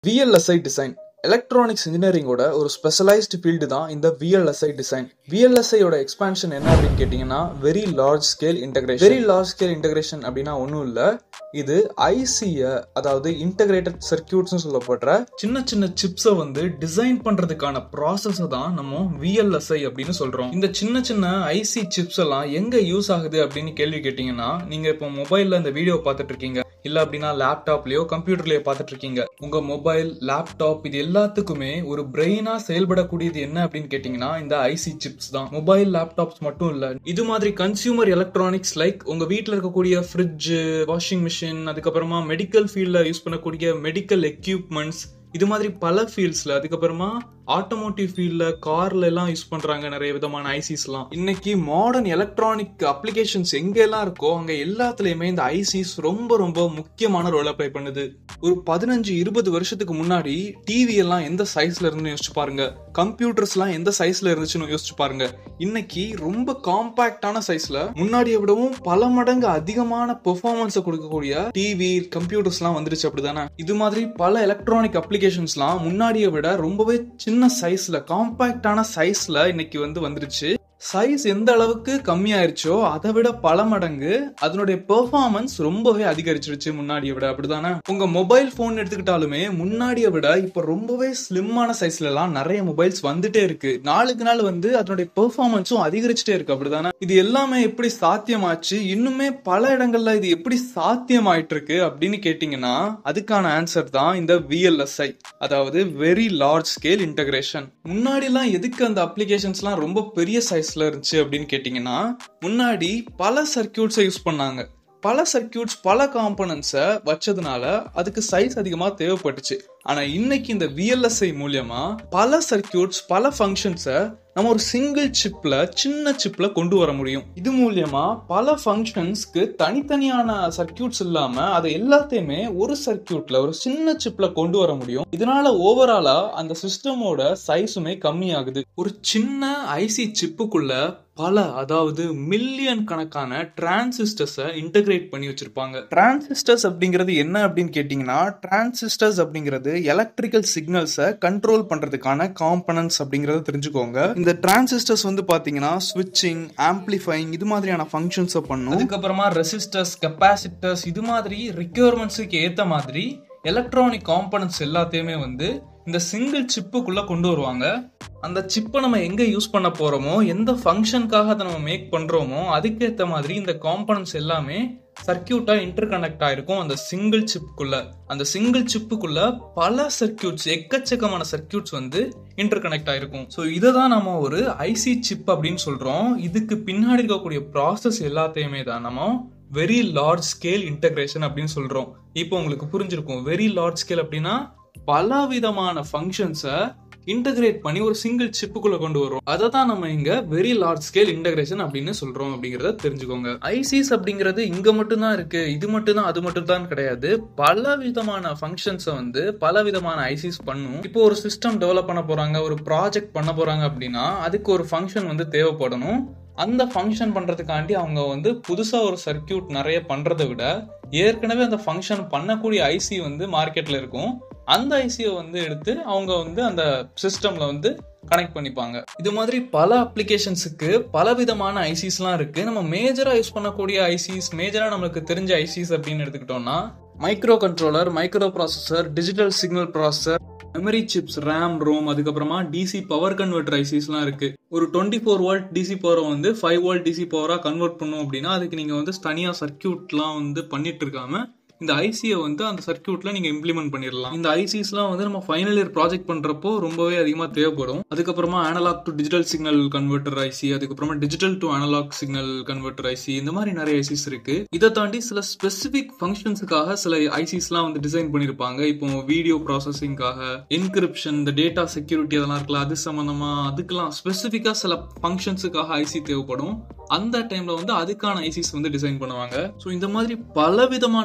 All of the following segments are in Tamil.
விஎல்எஸ்ஐ டிசைன் எலக்ட்ரானிக்ஸ் இன்ஜினியரிங்கோட ஒரு ஸ்பெஷலைஸ்டு ஃபீல்டு தான் இந்த விஎல்எஸ்ஐ டிசைன் விஎல்எஸ்ஐயோட எக்ஸ்பான்ஷன் என்ன அப்படின்னு கேட்டிங்கன்னா very large scale integration very large scale integration அப்படின்னா ஒன்றும் இல்லை இது ஐசிய அதாவது இன்டகிரேட்டட் சர்க்கியூட்ஸ்னு சொல்லப்படுற சின்ன சின்ன சிப்ஸை வந்து டிசைன் பண்றதுக்கான ப்ராசஸை தான் நம்ம விஎல்எஸ்ஐ அப்படின்னு சொல்றோம் இந்த சின்ன சின்ன ஐசி சிப்ஸ் எல்லாம் எங்க யூஸ் ஆகுது அப்படின்னு கேள்வி கேட்டீங்கன்னா நீங்க இப்போ மொபைல்ல இந்த வீடியோ பார்த்துட்டு இருக்கீங்க இல்ல அப்படின்னா லேப்டாப்லயோ கம்ப்யூட்டர்லயோ பார்த்துட்டு இருக்கீங்க உங்க மொபைல் லேப்டாப் இது எல்லாத்துக்குமே ஒரு பிரெயினா செயல்படக்கூடியது என்ன அப்படின்னு கேட்டீங்கன்னா இந்த ஐசி சிப்ஸ் தான் மொபைல் லேப்டாப்ஸ் மட்டும் இல்ல இது மாதிரி கன்சியூமர் எலக்ட்ரானிக்ஸ் லைக் உங்க வீட்ல இருக்கக்கூடிய ஃப்ரிட்ஜ் வாஷிங் மிஷின் அதுக்கப்புறமா மெடிக்கல் ஃபீல்ட்ல யூஸ் பண்ணக்கூடிய மெடிக்கல் எக்யூப்மெண்ட்ஸ் இது மாதிரி பல ஃபீல்ட்ஸ்ல அதுக்கப்புறமா ஆட்டோமோட்டிவ் ஃபீல்ட்ல கார்ல எல்லாம் யூஸ் பண்றாங்க நிறைய விதமான ஐசிஸ்லாம் இன்னைக்கு மாடர்ன் எலக்ட்ரானிக் அப்ளிகேஷன்ஸ் எங்க எல்லாம் இருக்கோ அங்க எல்லாத்துலயுமே இந்த ஐசிஸ் ரொம்ப ரொம்ப முக்கியமான ரோல் அப்ளை பண்ணுது ஒரு பதினஞ்சு இருபது வருஷத்துக்கு முன்னாடி டிவி எல்லாம் எந்த சைஸ்ல இருந்து யோசிச்சு பாருங்க கம்ப்யூட்டர்ஸ் எல்லாம் எந்த சைஸ்ல இருந்துச்சுன்னு யோசிச்சு பாருங்க இன்னைக்கு ரொம்ப காம்பாக்டான சைஸ்ல முன்னாடியை விடவும் பல மடங்கு அதிகமான பெர்ஃபார்மன்ஸை கொடுக்கக்கூடிய டிவி கம்ப்யூட்டர்ஸ் எல்லாம் வந்துருச்சு அப்படிதானே இது மாதிரி பல எலக்ட்ரானிக் அப்ளிகேஷன்ஸ்லாம் முன்னாடியை விட ரொம்பவே சின்ன சைஸ்ல காம்பாக்டான சைஸ்ல இன்னைக்கு வந்து வந்துருச்சு சைஸ் எந்த அளவுக்கு கம்மியாயிருச்சோ அதை விட பல மடங்கு அதனுடைய பெர்ஃபார்மன்ஸ் ரொம்பவே அதிகரிச்சிருச்சு முன்னாடியை விட அப்படிதானே உங்க மொபைல் போன் எடுத்துக்கிட்டாலுமே முன்னாடியை விட இப்ப ரொம்பவே ஸ்லிம்மான சைஸ்ல எல்லாம் நிறைய மொபைல்ஸ் வந்துட்டே இருக்கு நாளுக்கு நாள் வந்து அதனுடைய பெர்ஃபார்மன்ஸும் அதிகரிச்சுட்டே இருக்கு அப்படிதானே இது எல்லாமே எப்படி சாத்தியமாச்சு இன்னுமே பல இடங்கள்ல இது எப்படி சாத்தியமாயிட்டு இருக்கு அப்படின்னு கேட்டீங்கன்னா அதுக்கான ஆன்சர் தான் இந்த விஎல்எஸ்ஐ அதாவது வெரி லார்ஜ் ஸ்கேல் இன்டகிரேஷன் முன்னாடி எல்லாம் எதுக்கு அந்த அப்ளிகேஷன்ஸ்லாம் ரொம்ப பெரிய சைஸ் சைஸ்ல இருந்துச்சு அப்படின்னு கேட்டிங்கன்னா முன்னாடி பல சர்க்கியூட்ஸை யூஸ் பண்ணாங்க பல சர்க்கியூட்ஸ் பல காம்பனன்ட்ஸை வச்சதுனால அதுக்கு சைஸ் அதிகமாக தேவைப்பட்டுச்சு ஆனால் இன்னைக்கு இந்த விஎல்எஸ்ஐ மூலியமா பல சர்க்கியூட்ஸ் பல ஃபங்க்ஷன்ஸை நம்ம ஒரு சிங்கிள் சிப்ல சின்ன சிப்ல கொண்டு வர முடியும் இது மூலியமா பல ஃபங்க்ஷன்ஸ்க்கு தனித்தனியான சர்க்கியூட்ஸ் இல்லாம அதை எல்லாத்தையுமே ஒரு சர்க்கியூட்ல ஒரு சின்ன சிப்ல கொண்டு வர முடியும் இதனால ஓவராலா அந்த சிஸ்டமோட சைஸுமே கம்மியாகுது ஒரு சின்ன ஐசி சிப்புக்குள்ள பல அதாவது மில்லியன் கணக்கான டிரான்சிஸ்டர்ஸை இன்டகிரேட் பண்ணி வச்சிருப்பாங்க டிரான்சிஸ்டர்ஸ் அப்படிங்கிறது என்ன அப்படின்னு கேட்டிங்கன்னா டிரான்சிஸ்டர்ஸ் அப்படிங்கிறது எலக்ட்ரிக்கல் சிக்னல்ஸை கண்ட்ரோல் பண்றதுக்கான காம்பனன்ஸ் அப்படிங்கறத தெரிஞ்சுக்கோங்க இந்த டிரான்சிஸ்டர்ஸ் வந்து பாத்தீங்கன்னா ஸ்விட்சிங் ஆம்பிளிஃபைங் இது மாதிரியான ஃபங்க்ஷன்ஸை பண்ணும் அதுக்கப்புறமா ரெசிஸ்டர்ஸ் கெப்பாசிட்டர்ஸ் இது மாதிரி ரிக்யர்மெண்ட்ஸுக்கு ஏத்த மாதிரி எலக்ட்ரானிக் காம்பனன்ட்ஸ் எல்லாத்தையுமே வந்து இந்த சிங்கிள் சிப்புக்குள்ள கொண்டு வருவாங்க அந்த சிப்பை நம்ம எங்க யூஸ் பண்ண போறோமோ எந்த ஃபங்க்ஷனுக்காக அதை நம்ம மேக் பண்றோமோ அதுக்கேற்ற மாதிரி இந்த காம்பனன்ட்ஸ் எல்லாமே சர்க்கியூட்டா இன்டர் கனெக்ட் ஆயிருக்கும் அந்த சிங்கிள் சிப்புக்குள்ள அந்த சிங்கிள் சிப்புக்குள்ள பல சர்க்கியூட்ஸ் எக்கச்சக்கமான சர்க்கியூட்ஸ் வந்து இன்டர் கனெக்ட் ஆயிருக்கும் ஸோ இதை தான் நம்ம ஒரு ஐசி சிப் அப்படின்னு சொல்றோம் இதுக்கு பின்னாடி இருக்கக்கூடிய ப்ராசஸ் எல்லாத்தையுமே தான் நம்ம வெரி லார்ஜ் ஸ்கேல் இன்டகிரேஷன் அப்படின்னு சொல்றோம் இப்போ உங்களுக்கு புரிஞ்சிருக்கும் வெரி லார்ஜ் ஸ்கேல் அப்படின்னா பல விதமான ஃபங்க்ஷன்ஸை இன்டகிரேட் பண்ணி ஒரு சிங்கிள் சிப்புக்குள்ள கொண்டு வரும் அதை தான் நம்ம இங்க வெரி லார்ஜ் ஸ்கேல் இன்டகிரேஷன் அப்படின்னு சொல்றோம் அப்படிங்கறத தெரிஞ்சுக்கோங்க ஐசிஸ் அப்படிங்கிறது இங்க மட்டும் தான் இருக்கு இது மட்டும் தான் அது மட்டும் தான் கிடையாது பல விதமான ஃபங்க்ஷன்ஸை வந்து பல விதமான ஐசிஸ் பண்ணும் இப்போ ஒரு சிஸ்டம் டெவலப் பண்ண போறாங்க ஒரு ப்ராஜெக்ட் பண்ண போறாங்க அப்படின்னா அதுக்கு ஒரு ஃபங்க்ஷன் வந்து தேவைப்படணும் அந்த ஃபங்க்ஷன் பண்றதுக்காண்டி அவங்க வந்து புதுசா ஒரு சர்க்கியூட் நிறைய பண்றதை விட ஏற்கனவே அந்த ஃபங்க்ஷன் பண்ணக்கூடிய ஐசி வந்து மார்க்கெட்ல இருக்கும் அந்த ஐசியை வந்து எடுத்து அவங்க வந்து அந்த சிஸ்டம்ல வந்து கனெக்ட் பண்ணிப்பாங்க இது மாதிரி பல அப்ளிகேஷன்ஸுக்கு பல விதமான ஐசிஸ்லாம் இருக்கு நம்ம மேஜரா யூஸ் பண்ணக்கூடிய ஐசிஸ் மேஜரா நம்மளுக்கு தெரிஞ்ச ஐசிஸ் அப்படின்னு எடுத்துக்கிட்டோம்னா microcontroller microprocessor digital signal processor memory chips RAM ROM அதுக்கப்புறமா டிசி பவர் கன்வெர்டர் ஐசிஸ்லாம் இருக்கு ஒரு டுவெண்ட்டி ஃபோர் வோல்ட் டிசி பவரை வந்து ஃபைவ் வோல்ட் டிசி பவரா கன்வெர்ட் பண்ணும் அப்படின்னா அதுக்கு நீங்க வந்து தனியா சர்க்கியூட்லாம் வந்து பண்ணிட்டு இருக்காம இந்த ஐசியை வந்து அந்த சர்க்கியூட்ல நீங்க இம்ப்ளிமெண்ட் பண்ணிடலாம் இந்த ஐசிஸ்லாம் வந்து நம்ம ஃபைனல் இயர் ப்ராஜெக்ட் பண்றப்போ ரொம்பவே அதிகமா தேவைப்படும் அதுக்கப்புறமா analogue to digital signal converter IC அதுக்கப்புறமா digital to analogue signal converter IC இந்த மாதிரி நிறைய ஐசிஸ் இருக்கு இதை தாண்டி சில ஸ்பெசிபிக் ஃபங்க்ஷன்ஸுக்காக சில ஐசிஸ்லாம் வந்து டிசைன் பண்ணிருப்பாங்க இப்போ வீடியோ ப்ராசஸிங்காக என்கிரிப்ஷன் இந்த டேட்டா செக்யூரிட்டி அதெல்லாம் இருக்குல்ல அது சம்பந்தமா அதுக்கெல்லாம் ஸ்பெசிஃபிக்கா சில ஃபங்க்ஷன்ஸுக்காக ஐசி தேவைப்படும் அந்த டைம்ல வந்து அதுக்கான ஐசிஸ் வந்து டிசைன் பண்ணுவாங்க ஸோ இந்த மாதிரி பல விதமான ஐசிஸ்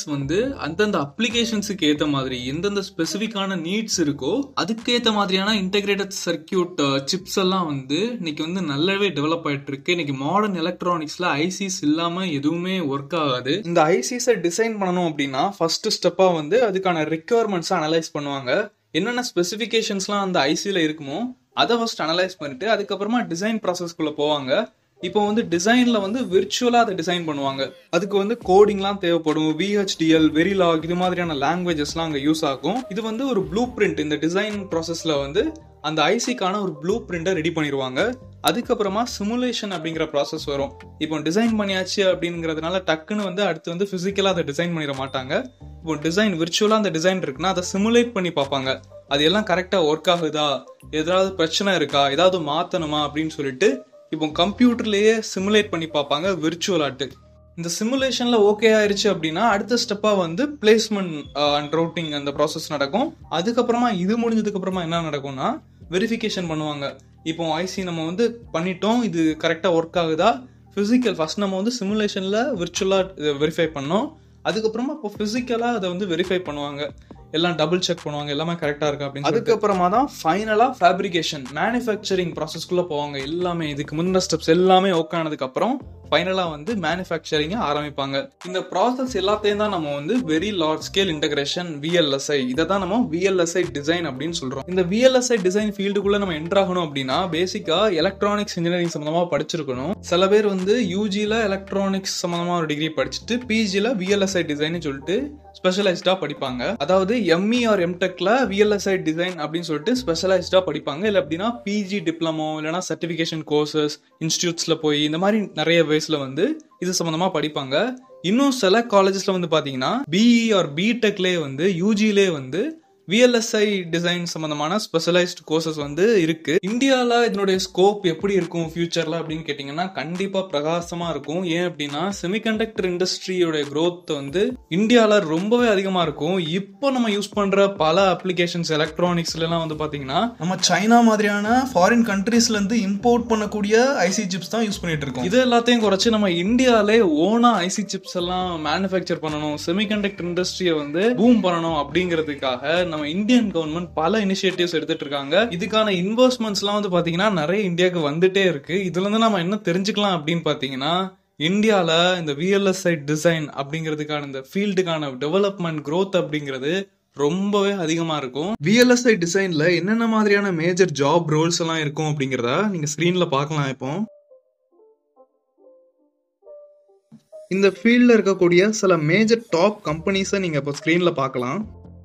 வந்து அந்தந்த அப்ளிகேஷன்ஸுக்கு ஏத்த மாதிரி எந்தெந்த ஸ்பெசிஃபிக்கான நீட்ஸ் இருக்கோ அதுக்கேத்த மாதிரியான இன்டெகிரேட்டட் சர்க்கியூட் சிப்ஸ் எல்லாம் வந்து இன்னைக்கு வந்து நல்லாவே டெவலப் ஆயிட்டு இருக்கு இன்னைக்கு மாடர்ன் எலக்ட்ரானிக்ஸ்ல ஐசிஸ் இல்லாம எதுவுமே ஒர்க் ஆகாது இந்த ஐசிஸை டிசைன் பண்ணணும் அப்படின்னா ஃபர்ஸ்ட் ஸ்டெப்பா வந்து அதுக்கான ரெக்குவயர்மெண்ட்ஸ் அனலைஸ் பண்ணுவாங்க என்னென்ன ஸ்பெசிஃபிகேஷன்ஸ்லாம் அந்த ஐசியில் இருக்குமோ அதை ஃபர்ஸ்ட் அனலைஸ் பண்ணிட்டு அதுக்கப்புறமா டிசைன் ப்ராசஸ்க்குள்ள போவாங்க இப்போ வந்து டிசைன்ல வந்து விர்ச்சுவலா அதை டிசைன் பண்ணுவாங்க அதுக்கு வந்து கோடிங்லாம் தேவைப்படும் விஹெச்டிஎல் வெரிலாக் இது மாதிரியான லாங்குவேஜஸ்லாம் அங்கே யூஸ் ஆகும் இது வந்து ஒரு ப்ளூ பிரிண்ட் இந்த டிசைன் ப்ராசஸ்ல வந்து அந்த ஐசிக்கான ஒரு ப்ளூ பிரிண்டை ரெடி பண்ணிடுவாங்க அதுக்கப்புறமா சிமுலேஷன் அப்படிங்கிற ப்ராசஸ் வரும் இப்போ டிசைன் பண்ணியாச்சு அப்படிங்கிறதுனால டக்குன்னு வந்து அடுத்து வந்து ஃபிசிக்கலாக அதை டிசைன் பண்ணிட மாட்டாங்க இப்போ டிசைன் விர்ச்சுவலாக அந்த டிசைன் இருக்குன்னா அதை சிமுலேட் பண்ணி பார்ப்பாங்க அது எல்லாம் கரெக்டாக ஒர்க் ஆகுதா ஏதாவது பிரச்சனை இருக்கா ஏதாவது மாற்றணுமா அப்படின்னு சொல்லிட்டு இப்போ கம்ப்யூட்டர்லேயே சிமுலேட் பண்ணி பார்ப்பாங்க விர்ச்சுவல் ஆட்டு இந்த சிமுலேஷன்ல ஓகே ஆயிருச்சு அப்படின்னா அடுத்த ஸ்டெப்பா வந்து பிளேஸ்மெண்ட் அண்ட் ரவுட்டிங் அந்த ப்ராசஸ் நடக்கும் அதுக்கப்புறமா இது முடிஞ்சதுக்கு அப்புறமா என்ன நடக்கும்னா வெரிஃபிகேஷன் பண்ணுவாங்க இப்போ ஐசி நம்ம வந்து பண்ணிட்டோம் இது கரெக்டா ஒர்க் ஆகுதா பிசிக்கல் ஃபர்ஸ்ட் நம்ம வந்து சிமுலேஷன்ல விர்ச்சுவலா வெரிஃபை பண்ணோம் அதுக்கப்புறமா இப்போ பிசிக்கலா அதை வந்து வெரிஃபை பண்ணுவாங்க எல்லாம் டபுள் செக் பண்ணுவாங்க எல்லாமே கரெக்டா இருக்கா அப்படின்னு அதுக்கப்புறமா தான் ஃபைனலா ஃபேப்ரிகேஷன் மேனுஃபேக்சரிங் ப்ராசஸ்க்குள்ள போவாங்க எல்லாமே இதுக்கு முந்தின ஸ்டெப்ஸ் எல்லாமே ஓகே ஆனதுக்கு அப்புறம் ஃபைனலா வந்து மேனுஃபேக்சரிங்க ஆரம்பிப்பாங்க இந்த ப்ராசஸ் எல்லாத்தையும் தான் நம்ம வந்து very large scale integration VLSI இதை தான் நம்ம விஎல்எஸ்ஐ டிசைன் அப்படின்னு சொல்றோம் இந்த விஎல்எஸ்ஐ டிசைன் ஃபீல்டுக்குள்ள நம்ம என்டர் ஆகணும் அப்படின்னா பேசிக்கா எலக்ட்ரானிக்ஸ் இன்ஜினியரிங் சம்பந்தமா படிச்சிருக்கணும் சில பேர் வந்து யூஜில எலக்ட்ரானிக்ஸ் சம்பந்தமா ஒரு டிகிரி படிச்சுட்டு பிஜில விஎல்எஸ்ஐ டிசைன் சொல்லிட்டு ஸ்பெஷலைஸ்டா படிப்பாங்க அதாவது எம்இ ஆர் எம்டெக்ல விஎல்எஸ்ஐ டிசைன் அப்படின்னு சொல்லிட்டு ஸ்பெஷலைஸ்டா படிப்பாங்க இல்லை அப்படின்னா பிஜி டிப்ளமோ இல்லைனா சர்டிஃபிகேஷன் கோர்சஸ் இன்ஸ்டியூட்ஸ்ல போய் இந்த மாதிரி நிறைய வேஸ்ல வந்து இது சம்பந்தமா படிப்பாங்க இன்னும் சில காலேஜஸ்ல வந்து பாத்தீங்கன்னா பிஇ ஆர் பிடெக்லேயே வந்து யூஜிலே வந்து விஎல்எஸ்ஐ டிசைன் சம்பந்தமான ஸ்பெஷலைஸ்ட் கோர்சஸ் வந்து இருக்கு இந்தியாவில் இதனுடைய ஸ்கோப் எப்படி இருக்கும் ஃபியூச்சர்ல அப்படின்னு கேட்டிங்கன்னா கண்டிப்பா பிரகாசமா இருக்கும் ஏன் அப்படின்னா செமிகண்டக்டர் இண்டஸ்ட்ரியோட growth வந்து இந்தியாவில் ரொம்பவே அதிகமா இருக்கும் இப்போ நம்ம யூஸ் பண்ற பல அப்ளிகேஷன்ஸ் எலக்ட்ரானிக்ஸ்ல எல்லாம் வந்து பாத்தீங்கன்னா நம்ம சைனா மாதிரியான ஃபாரின் கண்ட்ரீஸ்ல இருந்து இம்போர்ட் பண்ணக்கூடிய ஐசி சிப்ஸ் தான் யூஸ் பண்ணிட்டு இருக்கோம் இது எல்லாத்தையும் குறைச்சு நம்ம இந்தியாவிலே ஓனா ஐசி சிப்ஸ் எல்லாம் மேனுஃபேக்சர் பண்ணணும் செமிகண்டக்டர் இண்டஸ்ட்ரியை வந்து பூம் பண்ணணும் அப்படிங்கிறதுக்காக நம்ம இந்தியன் கவர்மெண்ட் பல இனிஷியேட்டிவ்ஸ் எடுத்துட்டு இருக்காங்க இதுக்கான இன்வெஸ்ட்மெண்ட்ஸ் எல்லாம் வந்து பாத்தீங்கன்னா நிறைய இந்தியாவுக்கு வந்துட்டே இருக்கு இதுல இருந்து நம்ம என்ன தெரிஞ்சுக்கலாம் அப்படின்னு பாத்தீங்கன்னா இந்தியால இந்த விஎல்எஸ்ஐ டிசைன் அப்படிங்கிறதுக்கான இந்த ஃபீல்டுக்கான டெவலப்மெண்ட் growth அப்படிங்கிறது ரொம்பவே அதிகமா இருக்கும் விஎல்எஸ்ஐ டிசைன்ல என்னென்ன மாதிரியான மேஜர் ஜாப் ரோல்ஸ் எல்லாம் இருக்கும் அப்படிங்கிறத நீங்க ஸ்கிரீன்ல பார்க்கலாம் இப்போ இந்த ஃபீல்டில் இருக்கக்கூடிய சில மேஜர் டாப் கம்பெனிஸை நீங்கள் இப்போ ஸ்க்ரீனில் பார்க்கலாம்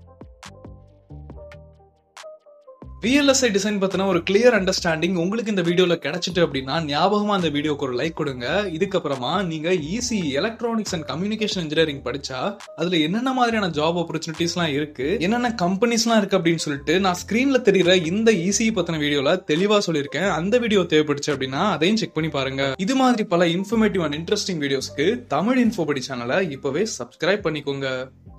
விஎல்எஸ்ஐ டிசைன் பத்தின ஒரு கிளியர் அண்டர்ஸ்டாண்டிங் உங்களுக்கு இந்த வீடியோல கிடைச்சிட்டு அப்படின்னா ஞாபகமா அந்த வீடியோக்கு ஒரு லைக் கொடுங்க இதுக்கப்புறமா நீங்க EC electronics and communication engineering படிச்சா அதுல என்னென்ன மாதிரியான ஜாப் ஆப்பர்ச்சுனிட்டிஸ்லாம் இருக்கு என்னென்ன கம்பெனிஸ்லாம் இருக்கு அப்படின்னு சொல்லிட்டு நான் ஸ்கிரீன்ல தெரியுற இந்த ஈஸி பத்தின வீடியோல தெளிவா சொல்லியிருக்கேன் அந்த வீடியோ தேவைப்படுச்சு அப்படின்னா அதையும் செக் பண்ணி பாருங்க இது மாதிரி பல இன்ஃபர்மேட்டிவ் அண்ட் இன்ட்ரெஸ்டிங் வீடியோஸ்க்கு தமிழ் இன்ஃபோ படி சேனலை இப்பவே சப்ஸ்கிரைப் பண்ணிக்கோங்க